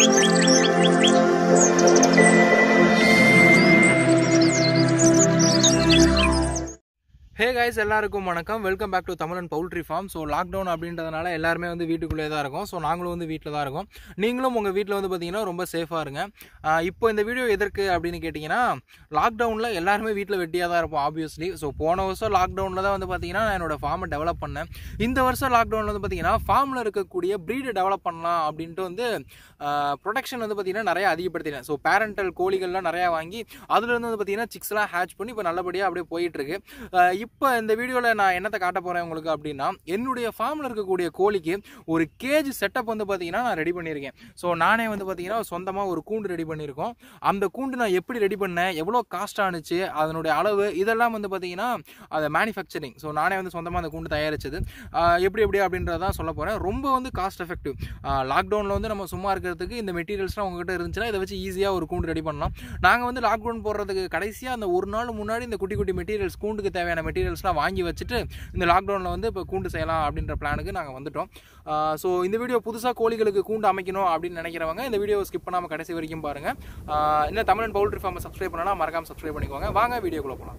ஹே guys எல்லாருக்கும் வணக்கம் welcome back to Tamilan poultry farm so lockdown அப்படின்றதுனால எல்லாருமே வந்து வீட்டுக்குள்ளே தான் இருக்கோம் ஸோ நாங்களும் வந்து வீட்டில் தான் இருக்கோம் நீங்களும் உங்கள் வீட்டில் வந்து பார்த்தீங்கன்னா ரொம்ப சேஃபாக இருங்க ஆஹ் இப்போ இந்த வீடியோ எதற்கு அப்படின்னு கேட்டிங்கன்னா லாக்டவுனில் எல்லாருமே வீட்டில் வெட்டியாக தான் இருப்போம் ஆப்வியஸ்லி ஸோ போன வருஷம் லாக்டவுனில் தான் வந்து பார்த்தீங்கன்னா நான் என்னோட ஃபார்மை டெவலப் பண்ணேன் இந்த வருஷம் லாக்டவுனில் வந்து பார்த்தீங்கன்னா ஃபார்மில் இருக்கக்கூடிய ப்ரீடு டெவலப் பண்ணலாம் அப்படின்ட்டு வந்து ப்ரொடக்ஷன் வந்து பார்த்தீங்கன்னா நிறைய அதிகப்படுத்தினேன் ஸோ பேரண்டல் கோழிகள்லாம் நிறையா வாங்கி அதுலேருந்து வந்து பார்த்தீங்கன்னா சிக்ஸ்லாம் ஹேட்ச் பண்ணி இப்போ நல்லபடியாக அப்படியே போயிட்டுருக்கு இப்போ இந்த வீடியோவில் நான் என்னத்தை காட்ட போகிறேன் உங்களுக்கு அப்படின்னா என்னுடைய ஃபார்மில் இருக்கக்கூடிய கோழிக்கு ஒரு கேஜ் செட்டப் வந்து பார்த்தீங்கன்னா நான் ரெடி பண்ணியிருக்கேன் ஸோ நானே வந்து பார்த்தீங்கன்னா சொந்தமாக ஒரு கூண்டு ரெடி பண்ணியிருக்கோம் அந்த கூண்டு நான் எப்படி ரெடி பண்ணேன் எவ்வளோ காஸ்ட் ஆனுச்சு அதனுடைய அளவு இதெல்லாம் வந்து பார்த்தீங்கன்னா அதை மேனுஃபேக்சரிங் ஸோ நானே வந்து சொந்தமாக அந்த கூண்டு தயாரிச்சது ஆஹ் எப்படி எப்படி அப்படின்றதான் சொல்ல போகிறேன் ரொம்ப வந்து காஸ்ட் எஃபெக்டிவ் லாக்டவுனில் வந்து நம்ம சும்மா இருக்கிறதுக்கு இந்த மெட்டீரியல்ஸ்லாம் உங்ககிட்ட இருந்துச்சுன்னா இதை வச்சு ஈஸியாக ஒரு கூண்டு ரெடி பண்ணலாம் நாங்கள் வந்து லாக்டவுன் போடுறதுக்கு கடைசியாக அந்த ஒரு நாள் முன்னாடி இந்த குட்டி குட்டி மெட்டீரியல்ஸ் கூண்டுக்கு தேவையான மெட்டீரியல்ஸ்லாம் வாங்கி வச்சுட்டு இந்த லாக்டவுனில் வந்து இப்போ கூண்டு செய்யலாம் அப்படின்ற பிளானுக்கு நாங்கள் வந்துட்டோம் ஸோ இந்த வீடியோ புதுசாக கோழிகளுக்கு கூண்டு அமைக்கணும் அப்படின்னு நினைக்கிறவங்க இந்த வீடியோ ஸ்கிப் பண்ணாமல் கடைசி வரைக்கும் பாருங்கள் இன்னும் தமிழன் பவுல்ட்ரி ஃபார்மை சப்ஸ்கிரைப் பண்ணலாம் மறக்காம சப்ஸ்கிரைப் பண்ணிக்கோங்க வாங்க வீடியோக்குள்ளே போகலாம்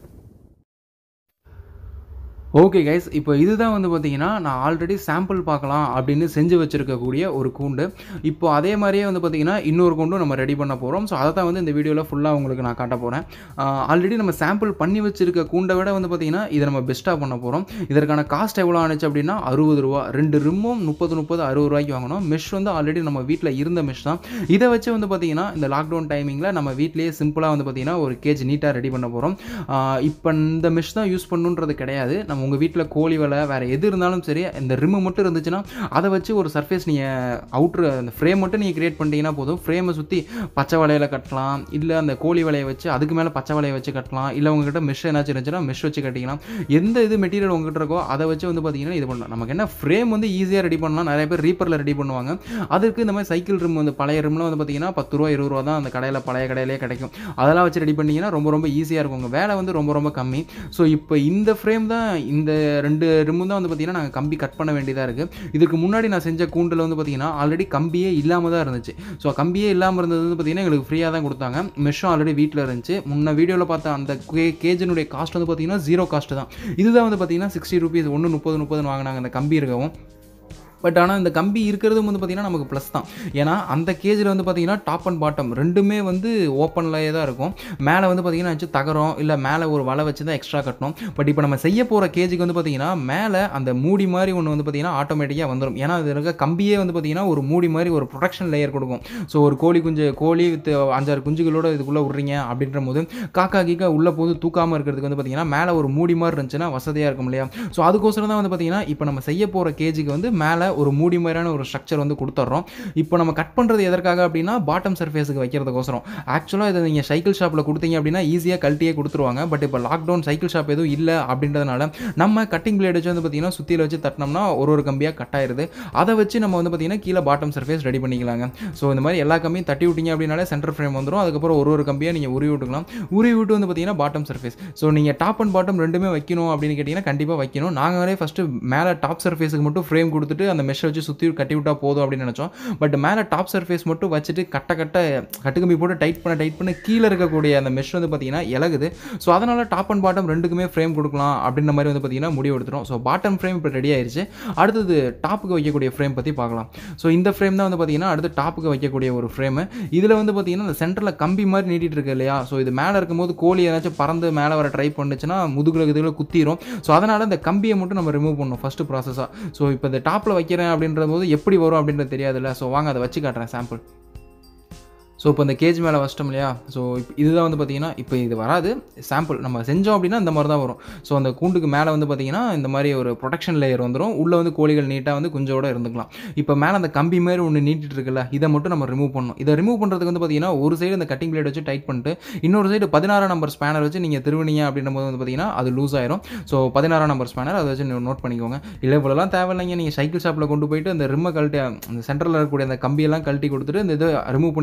ஓகே கைஸ் இப்போ இதுதான் வந்து பார்த்தீங்கன்னா நான் ஆல்ரெடி சாம்பிள் பார்க்கலாம் அப்படின்னு செஞ்சு வச்சுருக்கக்கூடிய ஒரு கூண்டு இப்போ அதே மாதிரியே வந்து பார்த்தீங்கன்னா இன்னொரு கூண்டும் நம்ம ரெடி பண்ண போகிறோம் ஸோ அதை தான் வந்து இந்த வீடியோவில் ஃபுல்லாக உங்களுக்கு நான் காட்ட போகிறேன் ஆல்ரெடி நம்ம சாம்பிள் பண்ணி வச்சிருக்க கூண்டை விட வந்து பார்த்தீங்கன்னா இதை நம்ம பெஸ்ட்டாக பண்ண போகிறோம் இதற்கான காஸ்ட் எவ்வளோ ஆனிச்சு அப்படின்னா அறுபது ரூபா ரெண்டு ரிம்மும் முப்பது முப்பது அறுபது ரூபாய்க்கு வாங்கணும் மெஷ் வந்து ஆல்ரெடி நம்ம வீட்டில் இருந்த மெஷ் தான் இதை வச்சு வந்து பார்த்தீங்கன்னா இந்த லாக்டவுன் டைமிங்கில் நம்ம வீட்லேயே சிம்பிளாக வந்து பார்த்தீங்கன்னா ஒரு கேஜ் நீட்டாக ரெடி பண்ண போகிறோம் இப்போ இந்த மெஷ் தான் யூஸ் பண்ணுன்றது கிடையாது நம்ம உங்கள் வீட்டில் கோழி வலை வேறு எது இருந்தாலும் சரி இந்த ரிம்மு மட்டும் இருந்துச்சுன்னா அதை வச்சு ஒரு சர்ஃபேஸ் நீங்கள் அவுட்ரு அந்த ஃப்ரேம் மட்டும் நீங்கள் கிரியேட் பண்ணிட்டீங்கன்னா போதும் ஃப்ரேமை சுற்றி பச்சை வலையில் கட்டலாம் இல்லை அந்த கோழி வலையை வச்சு அதுக்கு மேலே பச்சை வலையை வச்சு கட்டலாம் இல்லை உங்ககிட்ட மெஷ் ஏதாச்சும் இருந்துச்சுன்னா மெஷ் வச்சு கட்டிக்கலாம் எந்த இது மெட்டீரியல் உங்ககிட்ட இருக்கோ அதை வச்சு வந்து பார்த்தீங்கன்னா இது பண்ணலாம் நமக்கு என்ன ஃப்ரேம் வந்து ஈஸியாக ரெடி பண்ணலாம் நிறைய பேர் ரீப்பரில் ரெடி பண்ணுவாங்க அதுக்கு இந்த மாதிரி சைக்கிள் ரிம் வந்து பழைய ரிம்லாம் வந்து பார்த்தீங்கன்னா பத்து ரூபா இருபது ரூபா தான் அந்த கடையில் பழைய கடையிலே கிடைக்கும் அதெல்லாம் வச்சு ரெடி பண்ணிங்கன்னா ரொம்ப ரொம்ப ஈஸியாக இருக்கும் உங்கள் வேலை வந்து ரொம்ப ரொம்ப கம்மி ஸோ இப்போ இந்த ஃப்ரேம் தான் இந்த ரெண்டு ரிம்மும் தான் வந்து பார்த்தீங்கன்னா நாங்கள் கம்பி கட் பண்ண வேண்டியதாக இருக்குது இதுக்கு முன்னாடி நான் செஞ்ச கூண்டில் வந்து பார்த்தீங்கன்னா ஆல்ரெடி கம்பியே இல்லாமல் தான் இருந்துச்சு ஸோ கம்பியே இல்லாமல் இருந்தது வந்து பார்த்தீங்கன்னா எங்களுக்கு ஃப்ரீயாக தான் கொடுத்தாங்க மெஷும் ஆல்ரெடி வீட்டில் இருந்துச்சு முன்ன வீடியோவில் பார்த்த அந்த கே கேஜினுடைய காஸ்ட் வந்து பார்த்தீங்கன்னா ஜீரோ காஸ்ட் தான் இதுதான் வந்து பார்த்தீங்கன்னா சிக்ஸ்டி ருபீஸ் ஒன்று முப்பது முப்பதுன்னு வாங்கினாங்க அந்த கம்பி இருக்கவும் பட் ஆனால் இந்த கம்பி இருக்கிறது வந்து பார்த்திங்கன்னா நமக்கு ப்ளஸ் தான் ஏன்னா அந்த கேஜில் வந்து பார்த்திங்கன்னா டாப் அண்ட் பாட்டம் ரெண்டுமே வந்து ஓப்பன்லேயே தான் இருக்கும் மேலே வந்து பார்த்திங்கன்னா வச்சு தகரம் இல்லை மேலே ஒரு வலை வச்சு தான் எக்ஸ்ட்ரா கட்டணும் பட் இப்போ நம்ம செய்ய போகிற கேஜுக்கு வந்து பார்த்திங்கன்னா மேலே அந்த மூடி மாதிரி ஒன்று வந்து பார்த்திங்கன்னா ஆட்டோமேட்டிக்காக வந்துடும் ஏன்னா அது இருக்க கம்பியே வந்து பார்த்திங்கன்னா ஒரு மூடி மாதிரி ஒரு ப்ரொடக்ஷன் லேயர் கொடுக்கும் ஸோ ஒரு கோழி குஞ்சு கோழி வித் அஞ்சாறு குஞ்சுகளோட இதுக்குள்ளே விட்றீங்க அப்படின்ற போது காக்கா கீக்கா உள்ளே போது தூக்காமல் இருக்கிறதுக்கு வந்து பார்த்திங்கன்னா மேலே ஒரு மூடி மாதிரி இருந்துச்சுன்னா வசதியாக இருக்கும் இல்லையா ஸோ அதுக்கோசரம் தான் வந்து பார்த்திங்கன்னா இப்போ நம்ம செய்ய போகிற கேஜுக்கு வந்து மேலே ஒரு மூடி மாதிரியான ஒரு ஸ்ட்ரக்சர் வந்து கொடுத்துட்றோம் இப்போ நம்ம கட் பண்ணுறது எதற்காக அப்படின்னா பாட்டம் சர்ஃபேஸுக்கு வைக்கிறதுக்கோசரம் ஆக்சுவலாக இதை நீங்கள் சைக்கிள் ஷாப்பில் கொடுத்தீங்க அப்படின்னா ஈஸியாக கழட்டியே கொடுத்துருவாங்க பட் இப்போ லாக்டவுன் சைக்கிள் ஷாப் எதுவும் இல்லை அப்படின்றதுனால நம்ம கட்டிங் பிளேட் வச்சு வந்து பார்த்தீங்கன்னா சுற்றியில் வச்சு தட்டினோம்னா ஒரு ஒரு கம்பியாக கட் ஆயிருது அதை வச்சு நம்ம வந்து பார்த்தீங்கன்னா கீழே பாட்டம் சர்ஃபேஸ் ரெடி பண்ணிக்கலாங்க ஸோ இந்த மாதிரி எல்லா கம்பியும் தட்டி விட்டீங்க அப்படின்னாலே சென்டர் ஃப்ரேம் வந்துடும் அதுக்கப்புறம் ஒரு ஒரு கம்பியாக நீங்கள் உருவி விட்டுக்கலாம் உருவி விட்டு வந்து பார்த்தீங்கன்னா பாட்டம் சர்ஃபேஸ் ஸோ நீங்கள் டாப் அண்ட் பாட்டம் ரெண்டுமே வைக்கணும் அப்படின்னு கேட்டிங்கன்னா கண்டிப்பாக வைக்கணும் நாங்களே ஃபஸ்ட்டு மேலே டாப் சர்ஃபேஸுக்கு மட்டும் ஃப்ரேம் கொடுத்துட்டு அந்த மெஷ் வச்சு சுற்றி கட்டி விட்டால் போதும் அப்படின்னு நினச்சோம் பட் மேலே டாப் சர்ஃபேஸ் மட்டும் வச்சுட்டு கட்ட கட்ட கட்டுக்கம்பி போட்டு டைட் பண்ண டைட் பண்ண கீழே இருக்கக்கூடிய அந்த மெஷ் வந்து பார்த்தீங்கன்னா இலகுது ஸோ அதனால் டாப் அண்ட் பாட்டம் ரெண்டுக்குமே ஃப்ரேம் கொடுக்கலாம் அப்படின்ற மாதிரி வந்து பார்த்தீங்கன்னா முடிவு எடுத்துரும் ஸோ பாட்டம் ஃப்ரேம் இப்போ ரெடி ஆயிருச்சு அடுத்தது டாப்புக்கு வைக்கக்கூடிய ஃப்ரேம் பற்றி பார்க்கலாம் ஸோ இந்த ஃப்ரேம் தான் வந்து பார்த்தீங்கன்னா அடுத்து டாப்புக்கு வைக்கக்கூடிய ஒரு ஃப்ரேமு இதில் வந்து பார்த்தீங்கன்னா இந்த சென்டரில் கம்பி மாதிரி நீட்டிட்டு இருக்கு இல்லையா ஸோ இது மேலே இருக்கும்போது கோழி ஏதாச்சும் பறந்து மேலே வர ட்ரை பண்ணுச்சுன்னா முதுகுல இதுல குத்திரும் ஸோ அதனால் இந்த கம்பியை மட்டும் நம்ம ரிமூவ் பண்ணணும் ஃபஸ்ட்டு ப்ராசஸாக ஸோ இப்போ இந்த டாப்பில் வைக்கிறேன் அப்படின்ற போது எப்படி வரும் அப்படின்றது தெரியாதுல்ல ஸோ வாங்க அதை வச்சு காட்டுறேன் சாம்பிள் ஸோ இப்போ இந்த கேஜ் மேலே வச்சிட்டோம் இல்லையா ஸோ இப்போ இதுதான் வந்து பார்த்தீங்கன்னா இப்போ இது வராது சாம்பிள் நம்ம செஞ்சோம் அப்படின்னா இந்த மாதிரி தான் வரும் ஸோ அந்த கூண்டுக்கு மேலே வந்து பார்த்தீங்கன்னா இந்த மாதிரி ஒரு ப்ரொடெக்ஷன் லேயர் வந்துடும் உள்ளே வந்து கோழிகள் நீட்டாக வந்து குஞ்சோட இருந்துக்கலாம் இப்போ மேலே அந்த கம்பி மாதிரி ஒன்று நீட்டிட்டு இருக்குல்ல இதை மட்டும் நம்ம ரிமூவ் பண்ணணும் இதை ரிமூவ் பண்ணுறதுக்கு வந்து பார்த்தீங்கன்னா ஒரு சைடு அந்த கட்டிங் பிளேட் வச்சு டைட் பண்ணிட்டு இன்னொரு சைடு பதினாறாம் நம்பர் ஸ்பேனர் வச்சு நீங்கள் திருவினீங்க அப்படின்ற போது வந்து பார்த்தீங்கன்னா அது லூஸ் ஆயிரும் ஸோ பதினாறாம் நம்பர் ஸ்பேனர் அதை வச்சு நோட் பண்ணிக்கோங்க இல்லை இவ்வளோலாம் தேவையில்லைங்க நீங்கள் சைக்கிள் ஷாப்பில் கொண்டு போயிட்டு அந்த ரிம்மை கழட்டி அந்த சென்டரில் இருக்கக்கூடிய அந்த கம்பியெல்லாம் கழட்டி கொடுத்துட்டு இந்த இதை ரிமூவ் பண்ணிருக்கனால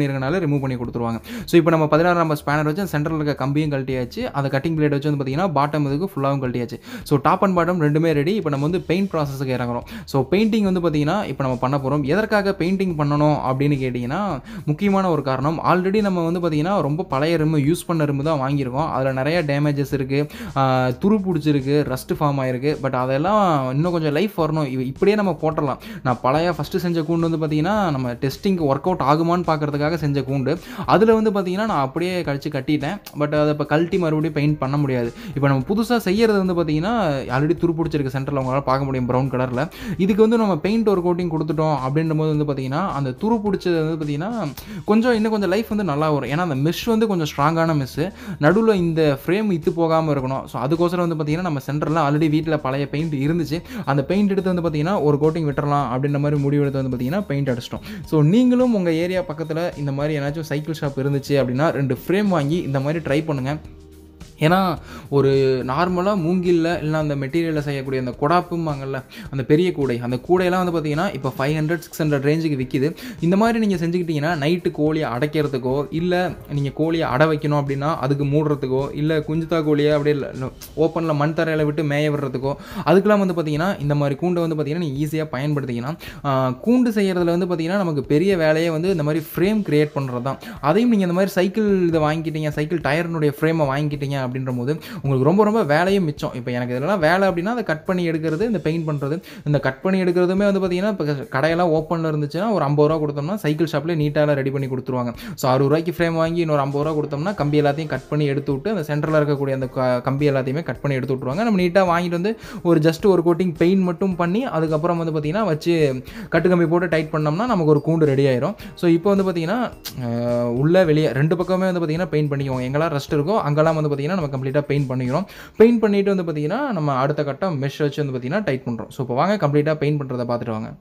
ரிமூவ் பண்ணி கொடுத்துருவாங்க ஸோ இப்போ நம்ம பதினாறு நம்பர் ஸ்பேனர் வச்சு சென்டரில் இருக்க கம்பியும் கழட்டியாச்சு அந்த கட்டிங் பிளேட் வச்சு வந்து பார்த்தீங்கன்னா பாட்டம் இதுக்கு ஃபுல்லாகவும் கழட்டியாச்சு ஸோ டாப் அண்ட் பாட்டம் ரெண்டுமே ரெடி இப்போ நம்ம வந்து பெயிண்ட் ப்ராசஸுக்கு இறங்குறோம் ஸோ பெயிண்டிங் வந்து பார்த்தீங்கன்னா இப்போ நம்ம பண்ண போகிறோம் எதற்காக பெயிண்டிங் பண்ணணும் அப்படின்னு கேட்டிங்கன்னா முக்கியமான ஒரு காரணம் ஆல்ரெடி நம்ம வந்து பார்த்தீங்கன்னா ரொம்ப பழைய ரிம்மு யூஸ் பண்ண ரிம்மு தான் வாங்கியிருக்கோம் அதில் நிறைய டேமேஜஸ் இருக்குது துரு பிடிச்சிருக்கு ரஸ்ட் ஃபார்ம் ஆயிருக்கு பட் அதெல்லாம் இன்னும் கொஞ்சம் லைஃப் வரணும் இவ- இப்படியே நம்ம போட்டுடலாம் நான் பழைய ஃபஸ்ட்டு செஞ்ச கூண்டு வந்து பார்த்தீங்கன்னா நம்ம டெஸ்டிங் ஒர்க் அவுட் ஆகுமான்னு பார்க்கறதுக்காக செஞ்ச கூண்டு அதில் வந்து பார்த்தீங்கன்னா நான் அப்படியே கழிச்சு கட்டிட்டேன் பட் அதை இப்போ கழட்டி மறுபடியும் பெயிண்ட் பண்ண முடியாது இப்போ நம்ம புதுசாக செய்யறது வந்து பார்த்தீங்கன்னா ஆல்ரெடி துரு பிடிச்சிருக்கு சென்டரில் உங்களால் பார்க்க முடியும் ப்ரௌன் கலரில் இதுக்கு வந்து நம்ம பெயிண்ட் ஒரு கோட்டிங் கொடுத்துட்டோம் அப்படின்ற போது வந்து பார்த்தீங்கன்னா அந்த துரு பிடிச்சது வந்து பார்த்தீங்கன்னா கொஞ்சம் இன்னும் கொஞ்சம் லைஃப் வந்து நல்லா வரும் ஏன்னா அந்த மெஷ் வந்து கொஞ்சம் ஸ்ட்ராங்கான மெஸ்ஸு நடுவில் இந்த ஃப்ரேம் இத்து போகாமல் இருக்கணும் ஸோ அதுக்கோசரம் வந்து பார்த்தீங்கன்னா நம்ம சென்டரில் ஆல்ரெடி வீட்டில் பழைய பெயிண்ட் இருந்துச்சு அந்த பெயிண்ட் எடுத்து வந்து பார்த்தீங்கன்னா ஒரு கோட்டிங் விட்டுறலாம் அப்படின்ற மாதிரி முடிவு எடுத்து வந்து பார்த்தீங்கன்னா பெயிண்ட் அடிச்சிட்டோம் ஸோ நீங்களும் உங்கள் ஏரியா பக்கத்தில் இந்த மாதிரி ஏதாச்சும் சைக்கிள் ஷாப் இருந்துச்சு அப்படின்னா ரெண்டு ஃப்ரேம் வாங்கி இந்த மாதிரி ட்ரை பண்ணுங்கள் ஏன்னா ஒரு நார்மலாக மூங்கில்ல இல்லை அந்த மெட்டீரியலில் செய்யக்கூடிய அந்த கொடாப்பும்பாங்கல்ல அந்த பெரிய கூடை அந்த கூடையெல்லாம் வந்து பார்த்தீங்கன்னா இப்போ ஃபைவ் ஹண்ட்ரட் சிக்ஸ் ஹண்ட்ரட் ரேஞ்சுக்கு விற்கிது இந்த மாதிரி நீங்கள் செஞ்சுக்கிட்டீங்கன்னா நைட்டு கோழியை அடைக்கிறதுக்கோ இல்லை நீங்கள் கோழியை அடை வைக்கணும் அப்படின்னா அதுக்கு மூடுறதுக்கோ இல்லை குஞ்சுத்தா கோழியை அப்படியே ஓப்பனில் மண் தரையில் விட்டு மேய விடுறதுக்கோ அதுக்கெல்லாம் வந்து பார்த்தீங்கன்னா இந்த மாதிரி கூண்டை வந்து பார்த்தீங்கன்னா நீங்கள் ஈஸியாக பயன்படுத்திக்கலாம் ஆஹ் கூண்டு செய்கிறதுல வந்து பார்த்தீங்கன்னா நமக்கு பெரிய வேலையே வந்து இந்த மாதிரி ஃப்ரேம் கிரியேட் பண்ணுறது தான் அதையும் நீங்கள் இந்த மாதிரி சைக்கிள் இதை வாங்கிக்கிட்டீங்க சைக்கிள் டயர்னுடைய ஃப்ரேமை வாங்கிக்கிட்டீங்க அப்படின்ற போது உங்களுக்கு ரொம்ப ரொம்ப வேலையும் மிச்சம் இப்போ எனக்கு இதெல்லாம் வேலை அப்படின்னா அதை கட் பண்ணி எடுக்கிறது இந்த பெயிண்ட் பண்ணுறது இந்த கட் பண்ணி எடுக்கிறதுமே வந்து பார்த்தீங்கன்னா இப்போ கடையெல்லாம் ஓப்பனில் இருந்துச்சுன்னா ஒரு ஐம்பது ரூபா கொடுத்தோம்னா சைக்கிள் ஷாப்லேயே நீட்டாக ரெடி பண்ணி கொடுத்துருவாங்க ஸோ அறுபது ரூபாய்க்கு ஃப்ரேம் வாங்கி இன்னொரு ஐம்பது ரூபா கொடுத்தோம்னா கம்பி எல்லாத்தையும் கட் பண்ணி எடுத்து விட்டு அந்த சென்டரில் இருக்கக்கூடிய அந்த க- கம்பி எல்லாத்தையுமே கட் பண்ணி எடுத்து விட்ருவாங்க நம்ம நீட்டாக வாங்கிட்டு வந்து ஒரு ஜஸ்ட் ஒரு கோட்டிங் பெயிண்ட் மட்டும் பண்ணி அதுக்கப்புறம் வந்து பார்த்தீங்கன்னா வச்சு கட்டு கம்பி போட்டு டைட் பண்ணோம்னா நமக்கு ஒரு கூண்டு ரெடி ஆயிரும் ஸோ இப்போ வந்து பார்த்தீங்கன்னா அஹ், உள்ள வெளியே ரெண்டு பக்கமே வந்து பார்த்தீங்கன்னா பெயிண்ட் பண்ணிக்குவோம் எங்கெல்லாம் ரெஸ்ட் இருக்கோ அங்கெல்லாம் வந்து பார்த்தீங்கன்னா நம்ம கம்ப்ளீட்டாக பெயிண்ட் பண்ணிக்கிறோம் பெயிண்ட் பண்ணிட்டு வந்து பார்த்தீங்கன்னா நம்ம அடுத்த கட்டம் மெஷ் வச்சு வந்து பார்த்தீங்கன்னா டைட் பண்ணுறோம் ஸோ இப்போ வாங்க கம்ப்ளீட்டாக பெயிண்ட் பண்ணுறதை பார்த்துட்டு வாங்க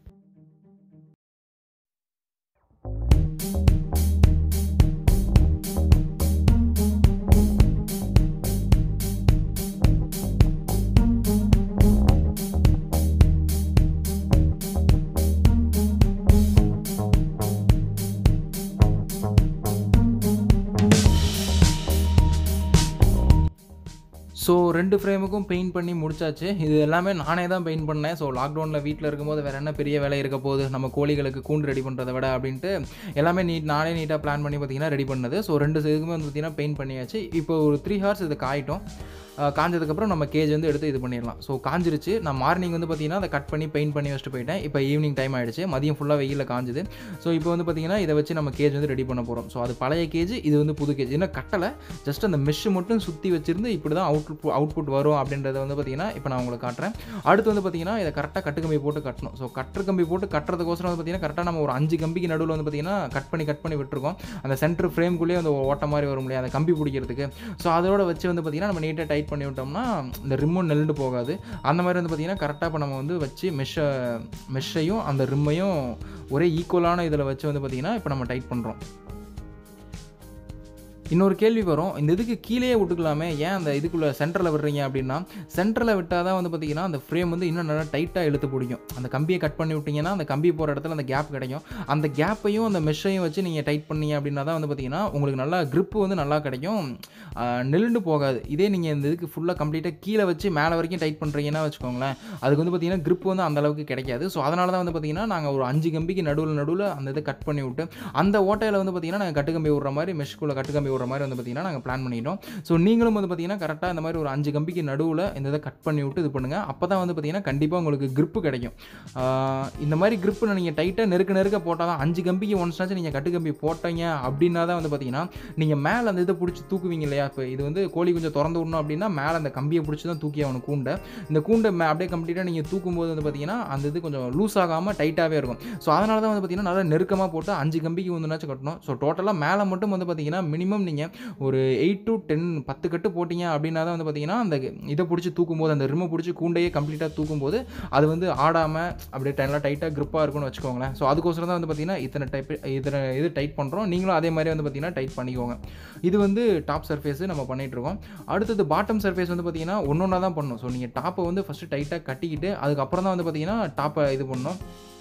ஸோ ரெண்டு ஃப்ரேமுக்கும் பெயிண்ட் பண்ணி முடிச்சாச்சு இது எல்லாமே நானே தான் பெயிண்ட் பண்ணேன் ஸோ லாக்டவுனில் வீட்டில் இருக்கும்போது வேறு என்ன பெரிய வேலை இருக்க போகுது நம்ம கோழிகளுக்கு கூண்டு ரெடி பண்ணுறதை விட அப்படின்ட்டு எல்லாமே நீட் நானே நீட்டாக பிளான் பண்ணி பார்த்தீங்கன்னா ரெடி பண்ணது ஸோ ரெண்டு இதுக்குமே வந்து பார்த்தீங்கன்னா பெயிண்ட் பண்ணியாச்சு இப்போ ஒரு த்ரீ ஹவர்ஸ் இது காயிட்டோம் அஹ் காஞ்சதுக்கப்புறம் நம்ம கேஜ் வந்து எடுத்து இது பண்ணிடலாம் ஸோ காஞ்சிருச்சு நான் மார்னிங் வந்து பார்த்தீங்கன்னா அதை கட் பண்ணி பெயிண்ட் பண்ணி வச்சுட்டு போயிட்டேன் இப்போ ஈவினிங் டைம் ஆயிடுச்சு மதியம் ஃபுல்லாக வெயிலில் காஞ்சுது ஸோ இப்போ வந்து பார்த்தீங்கன்னா இதை வச்சு நம்ம கேஜ் வந்து ரெடி பண்ண போகிறோம் ஸோ அது பழைய கேஜ் இது வந்து புது கேஜ் இன்னும் கட்டலை ஜஸ்ட் அந்த மெஷ் மட்டும் சுற்றி வச்சிருந்து இப்படி தான் அவுட் அவுட்புட் வரும் அப்படின்றத வந்து பார்த்தீங்கன்னா இப்போ நான் உங்களுக்கு காட்டுறேன் அடுத்து வந்து பார்த்தீங்கன்னா இதை கரெக்டாக கட்டு கம்பி போட்டு கட்டணும் ஸோ கட்டு கம்பி போட்டு கட்டுறதுக்கோசரம் வந்து பார்த்தீங்கன்னா கரெக்டாக நம்ம ஒரு அஞ்சு கம்பிக்கு நடுவில் வந்து பார்த்தீங்கன்னா கட் பண்ணி கட் பண்ணி விட்டுருக்கோம் அந்த சென்டர் ஃப்ரேம்குள்ளேயே அந்த ஓட்ட மாதிரி வரும் இல்லையா அந்த கம்பி பிடிக்கிறதுக்கு ஸோ அதோட வச்சு வந்து பார்த்தீங்கன்னா நம்ம நீட்டாக டைட் பண்ணி விட்டோம்னா இந்த ரிம்மும் நெல்லுண்டு போகாது அந்த மாதிரி வந்து பார்த்தீங்கன்னா கரெக்டாக இப்போ நம்ம வந்து வச்சு மெஷ்ஷை மெஷ்ஷையும் அந்த ரிம்மையும் ஒரே ஈக்குவலான இதில் வச்சு வந்து பார்த்தீங்கன்னா இப்போ நம்ம டைட் பண்ணுறோம் இன்னொரு கேள்வி வரும் இந்த இதுக்கு கீழேயே விட்டுக்கலாமே ஏன் அந்த இதுக்குள்ளே சென்டரில் விடுறீங்க அப்படின்னா சென்டரில் விட்டால் தான் வந்து பார்த்தீங்கன்னா அந்த ஃப்ரேம் வந்து இன்னும் நல்லா டைட்டாக இழுத்து பிடிக்கும் அந்த கம்பியை கட் பண்ணி விட்டிங்கன்னா அந்த கம்பி போகிற இடத்துல அந்த கேப் கிடைக்கும் அந்த கேப்பையும் அந்த மெஷ்ஷையும் வச்சு நீங்கள் டைட் பண்ணீங்க அப்படின்னா தான் வந்து பார்த்தீங்கன்னா உங்களுக்கு நல்லா grip வந்து நல்லா கிடைக்கும் ஆஹ் நெல்லுண்டு போகாது இதே நீங்கள் இந்த இதுக்கு ஃபுல்லாக கம்ப்ளீட்டாக கீழே வச்சு மேலே வரைக்கும் டைட் பண்ணுறீங்கன்னா வச்சுக்கோங்களேன் அதுக்கு வந்து பார்த்தீங்கன்னா grip வந்து அந்த அளவுக்கு கிடைக்காது ஸோ அதனால தான் வந்து பார்த்தீங்கன்னா நாங்கள் ஒரு அஞ்சு கம்பிக்கு நடுவில் நடுவில் அந்த இதை கட் பண்ணி விட்டு அந்த ஓட்டையில் வந்து பார்த்தீங்கன்னா நாங்கள் கட்டு கம்பி விடுற மாதிரி மெஷ்குள்ளே கட்டு கம்பி விடுற மாதிரி வந்து பார்த்தீங்கன்னா நாங்கள் பிளான் பண்ணிட்டோம் ஸோ நீங்களும் வந்து பார்த்தீங்கன்னா கரெக்டாக இந்த மாதிரி ஒரு அஞ்சு கம்பிக்கு நடுவில் இந்த இதை கட் பண்ணி விட்டு இது பண்ணுங்கள் அப்போ தான் வந்து பார்த்தீங்கன்னா கண்டிப்பாக உங்களுக்கு grip கிடைக்கும் ஆஹ் இந்த மாதிரி grip நீங்கள் டைட்டாக நெருக்க நெருக்க போட்டால் தான் அஞ்சு கம்பிக்கு ஒன்ஸ்னாச்சும் நீங்கள் கட்டு கம்பி போட்டீங்க அப்படின்னா தான் வந்து பார்த்தீங்கன்னா நீங்கள் மேலே அந்த இதை பிடிச்சி தூக்குவீங்க இல்லையா இப்போ இது வந்து கோழி கொஞ்சம் திறந்து விடணும் அப்படின்னா மேலே அந்த கம்பியை பிடிச்சி தான் தூக்கி அவனுக்கு கூண்டை இந்த கூண்டை மே- அப்படியே கம்ப்ளீட்டாக நீங்கள் தூக்கும்போது வந்து பார்த்தீங்கன்னா அந்த இது கொஞ்சம் லூஸ் ஆகாமல் டைட்டாகவே இருக்கும் ஸோ அதனால தான் வந்து பார்த்தீங்கன்னா நல்லா நெருக்கமாக போட்டு அஞ்சு கம்பிக்கு ஒன்றுனாச்சும் கட்டணும் ஸோ டோட்டலாக மேலே மட்டும் வந்து பார்த்தீங்கன்னா மினிமம் நீங்கள் ஒரு எயிட் டு டென் பத்து கட்டு போட்டிங்க அப்படின்னா தான் வந்து பார்த்தீங்கன்னா அந்த இதை பிடிச்சி தூக்கும்போது அந்த ரிம்மை பிடிச்சி கூண்டையே கம்ப்ளீட்டாக தூக்கும்போது அது வந்து ஆடாமல் அப்படியே நல்லா டைட்டாக grip-ஆ இருக்கும்னு வச்சுக்கோங்களேன் ஸோ அதுக்கோசரம் தான் வந்து பார்த்தீங்கன்னா இத்தனை டைப் இத்தனை இது டைட் பண்ணுறோம் நீங்களும் அதே மாதிரி வந்து பார்த்தீங்கன்னா டைட் பண்ணிக்கோங்க இது வந்து டாப் சர்ஃபேஸ் நம்ம பண்ணிட்டு இருக்கோம் அடுத்தது பாட்டம் சர்ஃபேஸ் வந்து பார்த்தீங்கன்னா ஒன்று ஒன்றா தான் பண்ணணும் ஸோ நீங்கள் டாப்பை வந்து ஃபஸ்ட்டு டைட்டாக கட்டிக்கிட்டு அதுக்கப்புறம் தான் வந்து பார்த்தீங்கன்னா டாப்பை இது பண்ணணும்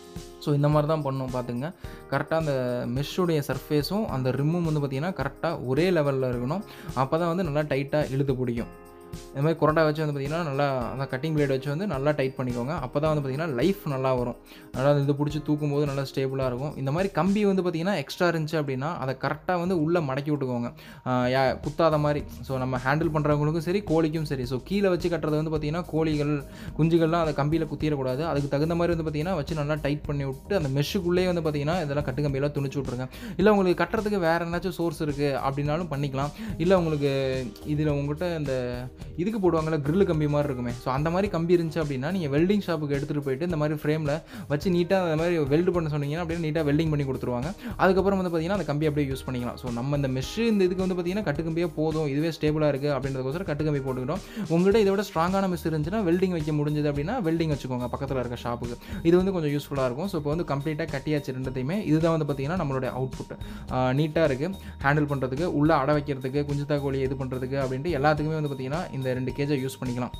ஸோ இந்த மாதிரி தான் பண்ணும் பார்த்துங்க கரெக்டாக அந்த மெஷ்ஷுடைய சர்ஃபேஸும் அந்த ரிம்மும் வந்து பார்த்திங்கன்னா கரெக்டாக ஒரே லெவலில் இருக்கணும் அப்போ தான் வந்து நல்லா டைட்டாக இழுத்து பிடிக்கும் இந்த மாதிரி குரட்டா வச்சு வந்து பார்த்திங்கன்னா நல்லா அந்த கட்டிங் பிளேட் வச்சு வந்து நல்லா டைட் பண்ணிக்கோங்க அப்போ தான் வந்து பார்த்திங்கன்னா லைஃப் நல்லா வரும் நல்லா இது பிடிச்சி தூக்கும் போது நல்லா ஸ்டேபிளாக இருக்கும் இந்த மாதிரி கம்பி வந்து பார்த்திங்கன்னா எக்ஸ்ட்ரா இருந்துச்சு அப்படின்னா அதை கரெக்டாக வந்து உள்ளே மடக்கி விட்டுக்கோங்க ஆஹ் யா குத்தாத மாதிரி ஸோ நம்ம ஹேண்டில் பண்ணுறவங்களுக்கும் சரி கோழிக்கும் சரி ஸோ கீழே வச்சு கட்டுறது வந்து பார்த்திங்கன்னா கோழிகள் குஞ்சுகள்லாம் அதை கம்பியில் குத்திடக்கூடாது அதுக்கு தகுந்த மாதிரி வந்து பார்த்திங்கன்னா வச்சு நல்லா டைட் பண்ணி விட்டு அந்த மெஷ்ஷுக்குள்ளேயே வந்து பார்த்திங்கன்னா இதெல்லாம் கட்டு கம்பியெல்லாம் துணிச்சு விட்ருங்க இல்லை உங்களுக்கு கட்டுறதுக்கு வேறு என்னாச்சும் சோர்ஸ் இருக்குது அப்படின்னாலும் பண்ணிக்கலாம் இல்லை உங்களுக்கு இதில் உங்கள்கிட்ட இந்த இதுக்கு போடுவாங்கல்ல grill கம்பி மாதிரி இருக்குமே ஸோ அந்த மாதிரி கம்பி இருந்துச்சு அப்படின்னா நீங்கள் வெல்டிங் ஷாப்புக்கு எடுத்துகிட்டு போயிட்டு இந்த மாதிரி ஃப்ரேமில் வச்சு நீட்டாக அந்த மாதிரி வெல்டு பண்ண சொன்னீங்கன்னா அப்படியே நீட்டாக வெல்டிங் பண்ணி கொடுத்துருவாங்க அதுக்கப்புறம் வந்து பார்த்தீங்கன்னா அந்த கம்பி அப்படியே யூஸ் பண்ணிக்கலாம் ஸோ நம்ம இந்த மெஷ்ஷு இந்த இதுக்கு வந்து பார்த்தீங்கன்னா கட்டு கம்பியே போதும் இதுவே ஸ்டேபிளாக இருக்குது அப்படின்றதுக்கோசரம் கட்டு கம்பி போட்டுக்கிட்டோம் உங்கள்கிட்ட இதை விட ஸ்ட்ராங்கான மெஷ் இருந்துச்சுன்னா வெல்டிங் வைக்க முடிஞ்சது அப்படின்னா வெல்டிங் வச்சுக்கோங்க பக்கத்தில் இருக்க ஷாப்புக்கு இது வந்து கொஞ்சம் யூஸ்ஃபுல்லாக இருக்கும் ஸோ இப்போ வந்து கம்ப்ளீட்டாக கட்டியாச்சு ரெண்டுத்தையுமே இதுதான் வந்து பார்த்தீங்கன்னா நம்மளுடைய அவுட்புட் நீட்டாக இருக்குது ஹேண்டில் பண்ணுறதுக்கு உள்ளே அடை வைக்கிறதுக்கு குஞ்சுத்தா கோழி இது பண்ணுறதுக்கு அப்படின்ட்டு எல்லாத்துக்குமே வந்து பார்த்தீங்கன்னா இந்த ரெண்டு கேஜை யூஸ் பண்ணிக்கலாம்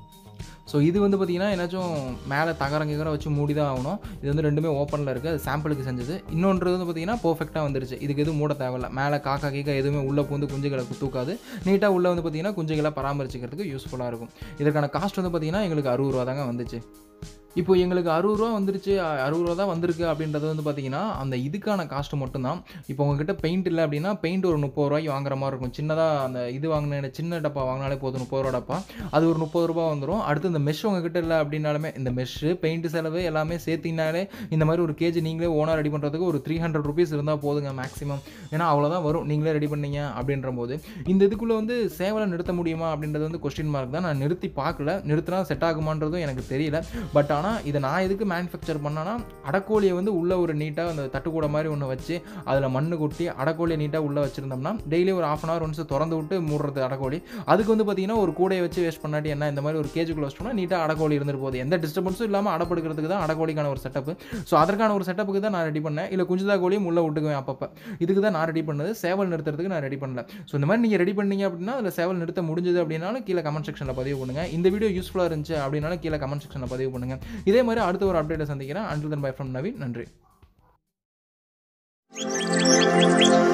ஸோ இது வந்து பார்த்தீங்கன்னா ஏதாச்சும் மேலே தகரம் கிகரம் வச்சு மூடி தான் ஆகணும் இது வந்து ரெண்டுமே ஓப்பனில் இருக்குது அது சாம்பிளுக்கு செஞ்சது இன்னொன்று வந்து பார்த்தீங்கன்னா பர்ஃபெக்டாக வந்துருச்சு இதுக்கு எதுவும் மூட தேவையில்ல மேலே காக்கா கீக்கா எதுவுமே உள்ளே பூந்து குஞ்சுகளை தூக்காது நீட்டாக உள்ளே வந்து பார்த்தீங்கன்னா குஞ்சுகளை பராமரிச்சுக்கிறதுக்கு யூஸ்ஃபுல்லாக இருக்கும் இதற்கான காஸ்ட் வந்து பார்த்தீங்கன்னா எங்களுக்கு அறுபது ரூபா தாங்க வந்துச்சு இப்போ எங்களுக்கு அறுபது ரூபா வந்துருச்சு அ- அறுபது ரூபா தான் வந்திருக்கு அப்படின்றது வந்து பார்த்தீங்கன்னா அந்த இதுக்கான காஸ்ட் மட்டும்தான் இப்போ உங்ககிட்ட பெயிண்ட் இல்லை அப்படின்னா பெயிண்ட் ஒரு முப்பது ரூபாய்க்கு வாங்குற மாதிரி இருக்கும் சின்னதாக அந்த இது வாங்கின சின்ன டப்பா வாங்கினாலே போதும் முப்பது ரூபா டப்பா அது ஒரு முப்பது ரூபா வந்துடும் அடுத்து இந்த மெஷ் உங்ககிட்ட இல்லை அப்படின்னாலுமே இந்த மெஷ்ஷு பெயிண்ட் செலவு எல்லாமே சேர்த்தினாலே இந்த மாதிரி ஒரு கேஜி நீங்களே ஓனாக ரெடி பண்ணுறதுக்கு ஒரு த்ரீ ஹண்ட்ரட் ருபீஸ் இருந்தால் போதுங்க மேக்ஸிமம் ஏன்னா அவ்வளோதான் வரும் நீங்களே ரெடி பண்ணீங்க அப்படின்ற போது இந்த இதுக்குள்ளே வந்து சேவலை நிறுத்த முடியுமா அப்படின்றது வந்து கொஸ்டின் மார்க் தான் நான் நிறுத்தி பார்க்கல நிறுத்தினா செட் ஆகுமான்றதும் எனக்கு தெரியல பட் ஆனால் இதை நான் எதுக்கு மேனுஃபேக்சர் பண்ணேன்னா அடக்கோழியை வந்து உள்ளே ஒரு நீட்டாக அந்த தட்டுக்கூட மாதிரி ஒன்று வச்சு அதில் மண் கொட்டி அடக்கோழியை நீட்டாக உள்ளே வச்சுருந்தோம்னா டெய்லி ஒரு ஆஃப் அன் ஹவர் ஒன்ஸ் திறந்து விட்டு மூடுறது அடக்கோழி அதுக்கு வந்து பார்த்தீங்கன்னா ஒரு கூடையை வச்சு வேஸ்ட் பண்ணாட்டி என்ன இந்த மாதிரி ஒரு கேஜுக்குள்ள வச்சிட்டோம்னா நீட்டாக அடக்கோழி இருந்துட்டு போகுது எந்த டிஸ்டர்பன்ஸும் இல்லாமல் அடப்படுக்கிறதுக்கு தான் அடக்கோழிக்கான ஒரு செட்டப் ஸோ அதற்கான ஒரு செட்டப்புக்கு தான் நான் ரெடி பண்ணேன் இல்லை குஞ்சுதா கோழியும் உள்ளே விட்டுக்குவேன் அப்பப்போ இதுக்கு தான் நான் ரெடி பண்ணது சேவல் நிறுத்துறதுக்கு நான் ரெடி பண்ணல ஸோ இந்த மாதிரி நீங்கள் ரெடி பண்ணீங்க அப்படின்னா அதில் சேவல் நிறுத்த முடிஞ்சது அப்படின்னாலும் கீழே கமெண்ட் செக்ஷனில் பதிவு பண்ணுங்கள் இந்த வீடியோ யூஸ்ஃபுல்லாக இருந்துச்சு அப்படின்னாலும் கீழே கமெண்ட் செக்ஷனில் பதிவு பண்ணுங்கள் இதே மாதிரி அடுத்த ஒரு அப்டேட்டை சந்திக்கிறேன் until then bye from Naveen நன்றி